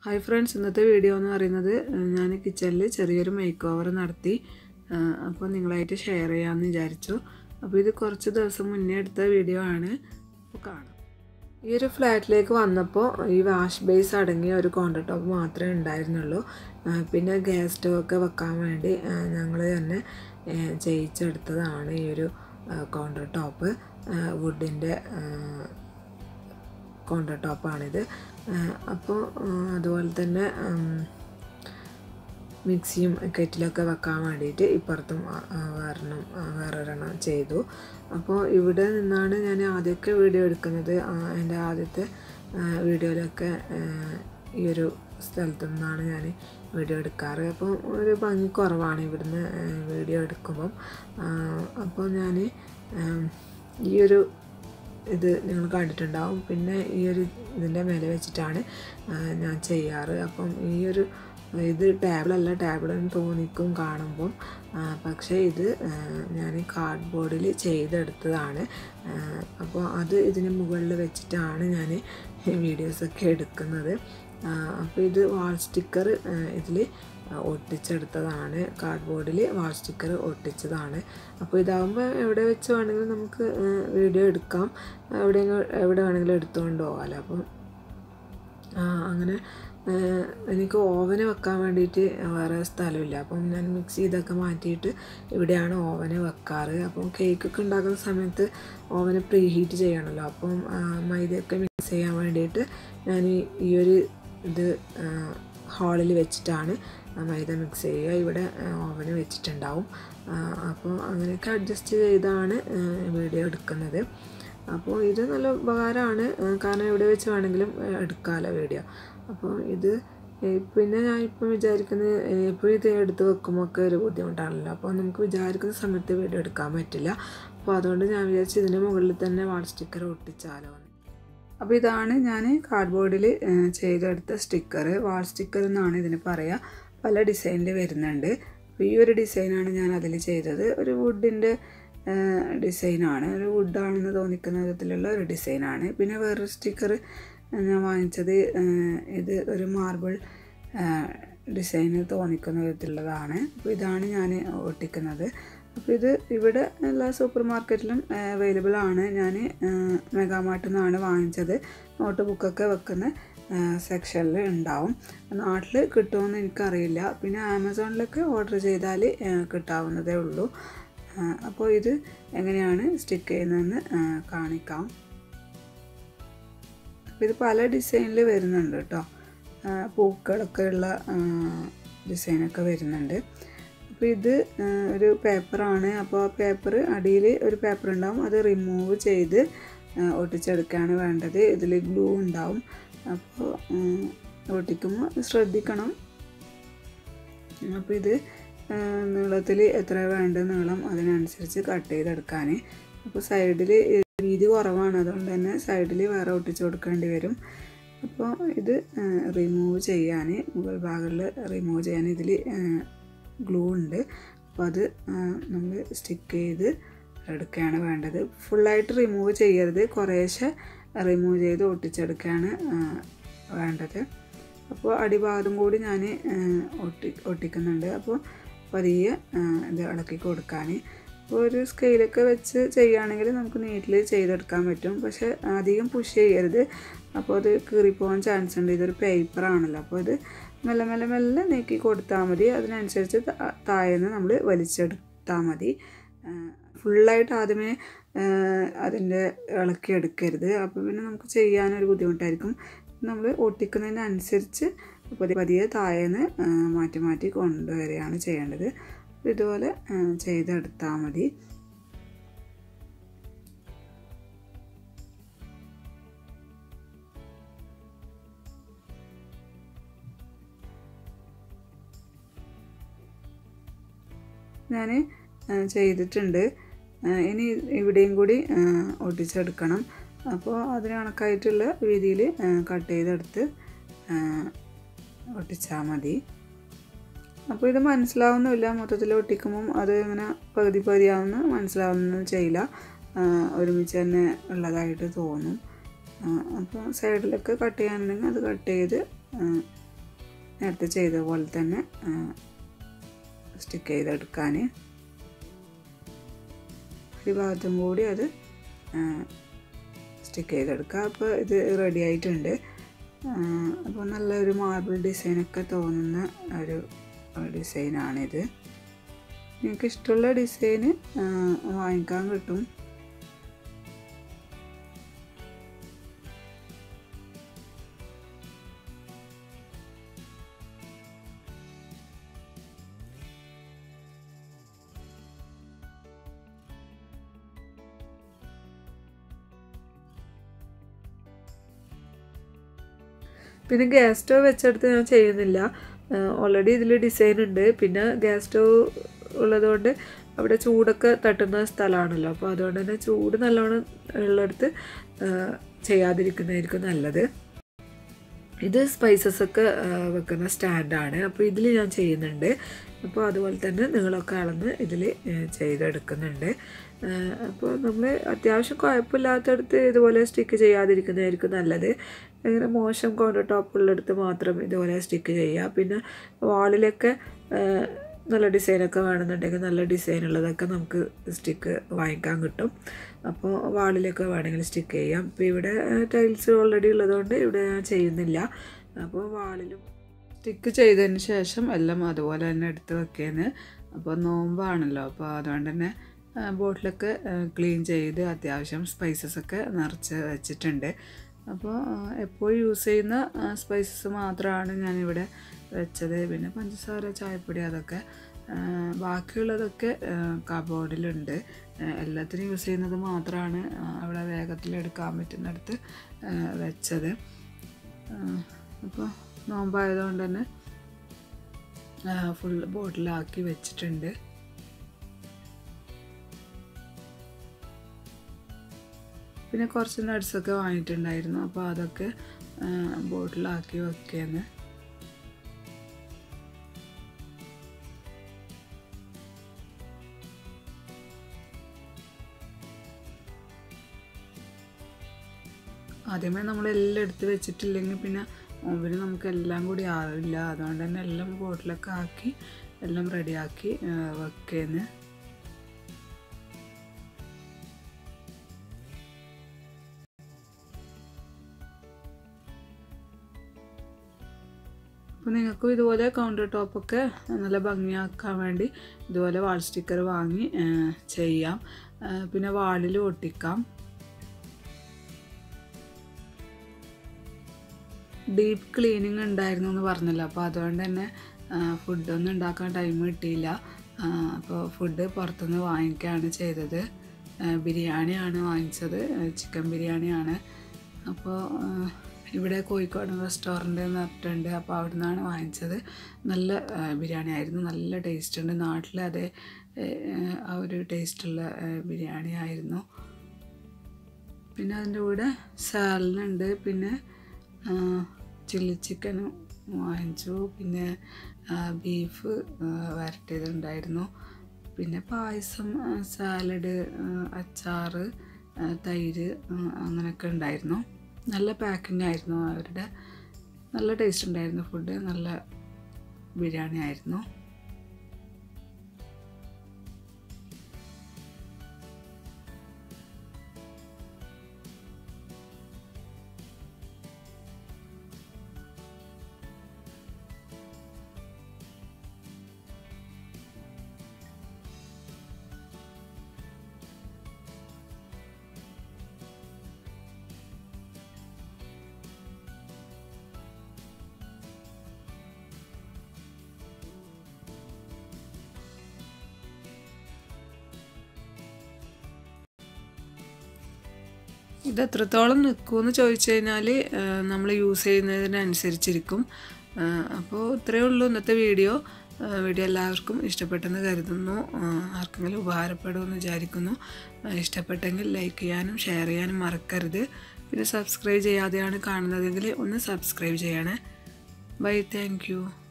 hi friends ഇന്നത്തെ video എന്ന് പറയുന്നത് ഞാൻ കിച്ചണിൽ ചെറിയൊരു മേക്ക് ഓവർ നടത്തി അപ്പോൾ നിങ്ങളായിട്ട് ഷെയർ ചെയ്യാമെന്ന് വിചാരിച്ചു അപ്പോൾ ഇത് കുറച്ച് ദിവസം മുന്നേ എടുത്ത വീഡിയോ ആണ് അപ്പോൾ കാണാം ഈ ഒരു ഫ്ലാറ്റിലേക്ക് വന്നപ്പോൾ ഈ വാഷ് ബേസ് അടങ്ങിയ ഒരു കോണ്ടർ ടോപ്പ് മാത്രമേ ഉണ്ടായിരുന്നുള്ളൂ പിന്നെ ഗ്യാസ് സ്റ്റവ് ഒക്കെ വെക്കാൻ വേണ്ടി ഞങ്ങൾ തന്നെ ചെയ്യിച്ചെടുത്തതാണ് ഈ ഒരു കോണ്ടർ ടോപ്പ് വുഡിൻ്റെ കോണ്ടർ ടോപ്പാണിത് അപ്പോൾ അതുപോലെ തന്നെ മിക്സിയും കെറ്റിലൊക്കെ വെക്കാൻ വേണ്ടിയിട്ട് ഇപ്പുറത്തും വേറെണ്ണം വേറൊരെണ്ണം ചെയ്തു അപ്പോൾ ഇവിടെ നിന്നാണ് ഞാൻ ആദ്യമൊക്കെ വീഡിയോ എടുക്കുന്നത് എൻ്റെ ആദ്യത്തെ വീഡിയോയിലൊക്കെ ഈ ഒരു സ്ഥലത്തു നിന്നാണ് ഞാൻ വീഡിയോ എടുക്കാറ് അപ്പോൾ ഒരു ഭംഗി കുറവാണ് ഇവിടുന്ന് വീഡിയോ എടുക്കുമ്പം അപ്പോൾ ഞാൻ ഈ ഒരു ഇത് നിങ്ങൾ കണ്ടിട്ടുണ്ടാവും പിന്നെ ഈ ഒരു ഇതിൻ്റെ മേലെ വെച്ചിട്ടാണ് ഞാൻ ചെയ്യാറ് അപ്പം ഈ ഒരു ഇത് ടേബിളല്ല ടേബിളെന്ന് തോന്നിക്കും കാണുമ്പം പക്ഷേ ഇത് ഞാൻ കാർഡ് ബോർഡിൽ ചെയ്തെടുത്തതാണ് അപ്പോൾ അത് ഇതിന് മുകളിൽ വെച്ചിട്ടാണ് ഞാൻ വീഡിയോസൊക്കെ എടുക്കുന്നത് അപ്പോൾ ഇത് വാൾ സ്റ്റിക്കർ ഇതിൽ ഒട്ടിച്ചെടുത്തതാണ് കാർഡ് ബോർഡിൽ വാൾ സ്റ്റിക്കർ ഒട്ടിച്ചതാണ് അപ്പോൾ ഇതാകുമ്പോൾ എവിടെ വെച്ച് വേണമെങ്കിലും നമുക്ക് വീഡിയോ എടുക്കാം എവിടെ എവിടെ വേണമെങ്കിലും എടുത്തുകൊണ്ട് പോകാമല്ലോ അപ്പം അങ്ങനെ എനിക്ക് ഓവന് വെക്കാൻ വേണ്ടിയിട്ട് വേറെ സ്ഥലമില്ല അപ്പം ഞാൻ മിക്സ് ചെയ്തൊക്കെ മാറ്റിയിട്ട് ഇവിടെയാണ് ഓവന് വെക്കാറ് അപ്പം കേക്കൊക്കെ ഉണ്ടാക്കുന്ന സമയത്ത് ഓവന് പ്രീ ഹീറ്റ് ചെയ്യണമല്ലോ അപ്പം മൈദയൊക്കെ മിക്സ് ചെയ്യാൻ വേണ്ടിയിട്ട് ഞാൻ ഈ ഒരു ഇത് ഹാളിൽ വെച്ചിട്ടാണ് മൈദ മിക്സ് ചെയ്യുക ഇവിടെ ഓവന് വെച്ചിട്ടുണ്ടാവും അപ്പോൾ അങ്ങനെയൊക്കെ അഡ്ജസ്റ്റ് ചെയ്താണ് വീഡിയോ എടുക്കുന്നത് അപ്പോൾ ഇത് നല്ല ഉപകാരമാണ് കാരണം എവിടെ വെച്ച് വേണമെങ്കിലും എടുക്കാമല്ലോ വീഡിയോ അപ്പോൾ ഇത് പിന്നെ ഞാൻ ഇപ്പം വിചാരിക്കുന്നത് എപ്പോഴും ഇത് എടുത്ത് വെക്കുമ്പോൾ ഒക്കെ ഒരു ബുദ്ധിമുട്ടാണല്ലോ അപ്പോൾ നമുക്ക് വിചാരിക്കുന്ന സമയത്ത് വീഡിയോ എടുക്കാൻ പറ്റില്ല അപ്പോൾ അതുകൊണ്ട് ഞാൻ വിചാരിച്ചു ഇതിൻ്റെ മുകളിൽ തന്നെ വാൾ സ്റ്റിക്കർ ഒട്ടിച്ചാലോ അപ്പോൾ ഇതാണ് ഞാൻ കാർഡ്ബോർഡിൽ ചെയ്തെടുത്ത സ്റ്റിക്കർ വാൾ സ്റ്റിക്കർ എന്നാണ് ഇതിന് പറയുക പല ഡിസൈനിൽ വരുന്നുണ്ട് അപ്പോൾ ഈ ഒരു ഡിസൈനാണ് ഞാൻ അതിൽ ചെയ്തത് ഒരു വുഡിൻ്റെ ഡിസൈനാണ് ഒരു വുഡാണെന്ന് തോന്നിക്കുന്ന വിധത്തിലുള്ള ഒരു ഡിസൈനാണ് പിന്നെ വേറൊരു സ്റ്റിക്കർ ഞാൻ വാങ്ങിച്ചത് ഇത് ഒരു മാർബിൾ ഡിസൈന് തോന്നിക്കുന്ന വിധത്തിലുള്ളതാണ് അപ്പോൾ ഇതാണ് ഞാൻ ഒട്ടിക്കുന്നത് അപ്പോൾ ഇത് ഇവിടെ എല്ലാ സൂപ്പർ മാർക്കറ്റിലും അവൈലബിൾ ആണ് ഞാൻ മെഗാമാർട്ടിൽ നിന്നാണ് വാങ്ങിച്ചത് നോട്ട് ബുക്കൊക്കെ വെക്കുന്ന സെക്ഷനിൽ ഉണ്ടാവും നാട്ടിൽ കിട്ടുമെന്ന് എനിക്കറിയില്ല പിന്നെ ആമസോണിലൊക്കെ ഓർഡർ ചെയ്താൽ കിട്ടാവുന്നതേ ഉള്ളൂ അപ്പോൾ ഇത് എങ്ങനെയാണ് സ്റ്റിക്ക് ചെയ്യുന്നതെന്ന് കാണിക്കാം അപ്പോൾ ഇത് പല ഡിസൈനിൽ വരുന്നുണ്ട് കേട്ടോ പൂക്കളൊക്കെ ഉള്ള ഡിസൈനൊക്കെ വരുന്നുണ്ട് അപ്പോൾ ഇത് ഒരു പേപ്പറാണ് അപ്പോൾ ആ പേപ്പർ അടിയിൽ ഒരു പേപ്പർ ഉണ്ടാവും അത് റിമൂവ് ചെയ്ത് ഒട്ടിച്ചെടുക്കുകയാണ് വേണ്ടത് ഇതിൽ ഗ്ലൂ ഉണ്ടാവും അപ്പോൾ ഒട്ടിക്കുമ്പോൾ ശ്രദ്ധിക്കണം അപ്പോൾ ഇത് നീളത്തിൽ എത്ര വേണ്ട നീളം അതിനനുസരിച്ച് കട്ട് ചെയ്തെടുക്കാൻ അപ്പോൾ സൈഡിൽ വീതി കുറവാണ് അതുകൊണ്ട് തന്നെ സൈഡിൽ വേറെ ഒട്ടിച്ച് കൊടുക്കേണ്ടി വരും അപ്പോൾ ഇത് റിമൂവ് ചെയ്യാൻ മുകൾ ഭാഗങ്ങളിൽ റിമൂവ് ചെയ്യാൻ ഇതിൽ ഗ്ലൂ ഉണ്ട് അപ്പോൾ അത് നമ്മൾ സ്റ്റിക്ക് ചെയ്ത് എടുക്കുകയാണ് വേണ്ടത് ഫുള്ളായിട്ട് റിമൂവ് ചെയ്യരുത് കുറേശ്ശെ റിമൂവ് ചെയ്ത് ഒട്ടിച്ചെടുക്കുകയാണ് വേണ്ടത് അപ്പോൾ അടിഭാഗത്തും കൂടി ഞാൻ ഒട്ടി ഒട്ടിക്കുന്നുണ്ട് അപ്പോൾ പതിയെ ഇത് ഇളക്കി കൊടുക്കാൻ അപ്പോൾ ഒരു സ്കെയിലൊക്കെ വെച്ച് ചെയ്യുകയാണെങ്കിൽ നമുക്ക് നീറ്റിൽ ചെയ്തെടുക്കാൻ പറ്റും പക്ഷേ അധികം പുഷ് ചെയ്യരുത് അപ്പോൾ അത് കീറിപ്പോകാൻ ചാൻസ് ഉണ്ട് ഇതൊരു പേപ്പറാണല്ലോ അപ്പോൾ ഇത് മെല്ലെ മെല്ലെ മെല്ലെ നീക്കി കൊടുത്താൽ മതി അതിനനുസരിച്ച് താഴേന്ന് നമ്മൾ വലിച്ചെടുത്താൽ മതി ഫുള്ളായിട്ട് ആദ്യമേ അതിൻ്റെ ഇളക്കി എടുക്കരുത് അപ്പോൾ പിന്നെ നമുക്ക് ചെയ്യാനൊരു ബുദ്ധിമുട്ടായിരിക്കും നമ്മൾ ഒട്ടിക്കുന്നതിനനുസരിച്ച് പതിയെ പതിയെ താഴേന്ന് മാറ്റി മാറ്റി കൊണ്ടുവരികയാണ് ചെയ്യേണ്ടത് ഇതുപോലെ ചെയ്തെടുത്താൽ മതി ഞാൻ ചെയ്തിട്ടുണ്ട് ഇനി ഇവിടെയും കൂടി ഒട്ടിച്ചെടുക്കണം അപ്പോൾ അതിന് കണക്കായിട്ടുള്ള രീതിയിൽ കട്ട് ചെയ്തെടുത്ത് ഒട്ടിച്ചാൽ മതി അപ്പോൾ ഇത് മനസ്സിലാവുന്നില്ല മൊത്തത്തിൽ ഒട്ടിക്കുമ്പം അത് ഇങ്ങനെ പകുതി പകുതിയാവുന്ന മനസ്സിലാവുന്നൊന്നും ചെയ്യില്ല ഒരുമിച്ച് തന്നെ ഉള്ളതായിട്ട് തോന്നും അപ്പോൾ സൈഡിലൊക്കെ കട്ട് ചെയ്യാനുണ്ടെങ്കിൽ അത് കട്ട് ചെയ്ത് നേരത്തെ ചെയ്ത പോലെ തന്നെ സ്റ്റിക്ക് ചെയ്തെടുക്കാൻ ഒരു ഭാഗത്തും കൂടി അത് സ്റ്റിക്ക് ചെയ്തെടുക്കുക അപ്പോൾ ഇത് റെഡി ആയിട്ടുണ്ട് അപ്പോൾ നല്ലൊരു മാർബിൾ ഡിസൈനൊക്കെ തോന്നുന്ന ഒരു ഡിസൈനാണിത് നിങ്ങൾക്ക് ഇഷ്ടമുള്ള ഡിസൈന് വാങ്ങിക്കാൻ കിട്ടും പിന്നെ ഗ്യാസ് സ്റ്റവ് വെച്ചെടുത്ത് ഞാൻ ചെയ്യുന്നില്ല ഓൾറെഡി ഇതിൽ ഡിസൈൻ ഉണ്ട് പിന്നെ ഗ്യാസ് സ്റ്റവ് ഉള്ളതുകൊണ്ട് അവിടെ ചൂടൊക്കെ തട്ടുന്ന സ്ഥലമാണല്ലോ അപ്പോൾ അതുകൊണ്ട് തന്നെ ചൂട് നല്ലോണം ഉള്ളിടത്ത് ചെയ്യാതിരിക്കുന്നതായിരിക്കും നല്ലത് ഇത് സ്പൈസസ് ഒക്കെ വെക്കുന്ന സ്റ്റാൻഡാണ് അപ്പോൾ ഇതിൽ ഞാൻ ചെയ്യുന്നുണ്ട് അപ്പോൾ അതുപോലെ തന്നെ നിങ്ങളൊക്കെ അളന്ന് ഇതിൽ ചെയ്തെടുക്കുന്നുണ്ട് അപ്പോൾ നമ്മൾ അത്യാവശ്യം കുഴപ്പമില്ലാത്തടത്ത് ഇതുപോലെ സ്റ്റിക്ക് ചെയ്യാതിരിക്കുന്നതായിരിക്കും നല്ലത് ഇങ്ങനെ മോശം കൗണ്ടർ ടോപ്പുള്ളിടത്ത് മാത്രം ഇതുപോലെ സ്റ്റിക്ക് ചെയ്യുക പിന്നെ വാളിലൊക്കെ നല്ല ഡിസൈനൊക്കെ വേണമെന്നുണ്ടെങ്കിൽ നല്ല ഡിസൈൻ ഉള്ളതൊക്കെ നമുക്ക് സ്റ്റിക്ക് വാങ്ങിക്കാൻ കിട്ടും അപ്പോൾ വാളിലൊക്കെ വേണമെങ്കിൽ സ്റ്റിക്ക് ചെയ്യാം ഇപ്പോൾ ഇവിടെ ടൈൽസ് ഓൾറെഡി ഉള്ളതുകൊണ്ട് ഇവിടെ ഞാൻ ചെയ്യുന്നില്ല അപ്പോൾ വാളിലും സ്റ്റിക്ക് ചെയ്തതിന് ശേഷം എല്ലാം അതുപോലെ തന്നെ എടുത്ത് വെക്കേന്ന് അപ്പോൾ നോമ്പാണല്ലോ അപ്പോൾ അതുകൊണ്ട് തന്നെ ബോട്ടിലൊക്കെ ക്ലീൻ ചെയ്ത് അത്യാവശ്യം സ്പൈസസ് ഒക്കെ നിറച്ച് വെച്ചിട്ടുണ്ട് അപ്പോൾ എപ്പോഴും യൂസ് ചെയ്യുന്ന സ്പൈസസ് മാത്രമാണ് ഞാനിവിടെ വെച്ചത് പിന്നെ പഞ്ചസാര ചായപ്പൊടി അതൊക്കെ ബാക്കിയുള്ളതൊക്കെ കബോർഡിലുണ്ട് എല്ലാത്തിനും യൂസ് ചെയ്യുന്നത് മാത്രമാണ് അവിടെ വേഗത്തിൽ എടുക്കാൻ പറ്റുന്നിടത്ത് വെച്ചത് അപ്പോൾ നോമ്പായതുകൊണ്ട് തന്നെ ഫുൾ ബോട്ടിലാക്കി വെച്ചിട്ടുണ്ട് പിന്നെ കുറച്ച് നട്ട്സൊക്കെ വാങ്ങിയിട്ടുണ്ടായിരുന്നു അപ്പോൾ അതൊക്കെ ബോട്ടിലാക്കി വെക്കുകയെന്ന് ആദ്യമേ നമ്മളെല്ലാം എടുത്ത് വെച്ചിട്ടില്ലെങ്കിൽ പിന്നെ ഓവന് നമുക്ക് എല്ലാം കൂടി ആവില്ല അതുകൊണ്ട് തന്നെ എല്ലാം ബോട്ടിലൊക്കെ ആക്കി എല്ലാം റെഡിയാക്കി വെക്കേന്ന് അപ്പോൾ നിങ്ങൾക്കും ഇതുപോലെ കൗണ്ടർ ടോപ്പൊക്കെ നല്ല ഭംഗിയാക്കാൻ വേണ്ടി ഇതുപോലെ വാൾ സ്റ്റിക്കർ വാങ്ങി ചെയ്യാം പിന്നെ വാളിൽ ഒട്ടിക്കാം ഡീപ്പ് ക്ലീനിങ് ഉണ്ടായിരുന്നു എന്ന് പറഞ്ഞല്ലോ അപ്പോൾ അതുകൊണ്ട് തന്നെ ഫുഡൊന്നും ഉണ്ടാക്കാൻ ടൈം കിട്ടിയില്ല അപ്പോൾ ഫുഡ് പുറത്തുനിന്ന് വാങ്ങിക്കുകയാണ് ചെയ്തത് ബിരിയാണിയാണ് വാങ്ങിച്ചത് ചിക്കൻ ബിരിയാണിയാണ് അപ്പോൾ ഇവിടെ കോഴിക്കോട് റെസ്റ്റോറൻറ്റ് എന്ന് പറഞ്ഞിട്ടുണ്ട് അപ്പോൾ അവിടെ നിന്നാണ് വാങ്ങിച്ചത് നല്ല ബിരിയാണി ആയിരുന്നു നല്ല ടേസ്റ്റ് ഉണ്ട് നാട്ടിലെ അതേ ആ ഒരു ടേസ്റ്റുള്ള ബിരിയാണി ആയിരുന്നു പിന്നെ അതിൻ്റെ കൂടെ സാലനുണ്ട് പിന്നെ ചില്ലി ചിക്കനും വാങ്ങിച്ചു പിന്നെ ബീഫ് വരട്ടിയതുണ്ടായിരുന്നു പിന്നെ പായസം സാലഡ് അച്ചാറ് തൈര് അങ്ങനെയൊക്കെ ഉണ്ടായിരുന്നു നല്ല പാക്കിംഗ് ആയിരുന്നു അവരുടെ നല്ല ടേസ്റ്റ് ഉണ്ടായിരുന്നു ഫുഡ് നല്ല ബിരിയാണി ആയിരുന്നു ഇത് എത്രത്തോളം നിൽക്കുമെന്ന് ചോദിച്ചു കഴിഞ്ഞാൽ നമ്മൾ യൂസ് ചെയ്യുന്നതിനനുസരിച്ചിരിക്കും അപ്പോൾ ഇത്രയേ ഉള്ളൂ ഇന്നത്തെ വീഡിയോ വീഡിയോ എല്ലാവർക്കും ഇഷ്ടപ്പെട്ടെന്ന് കരുതുന്നു ആർക്കെങ്കിലും ഉപകാരപ്പെടുമെന്ന് വിചാരിക്കുന്നു ഇഷ്ടപ്പെട്ടെങ്കിൽ ലൈക്ക് ചെയ്യാനും ഷെയർ ചെയ്യാനും മറക്കരുത് പിന്നെ സബ്സ്ക്രൈബ് ചെയ്യാതെയാണ് കാണുന്നതെങ്കിൽ ഒന്ന് സബ്സ്ക്രൈബ് ചെയ്യണേ ബൈ താങ്ക്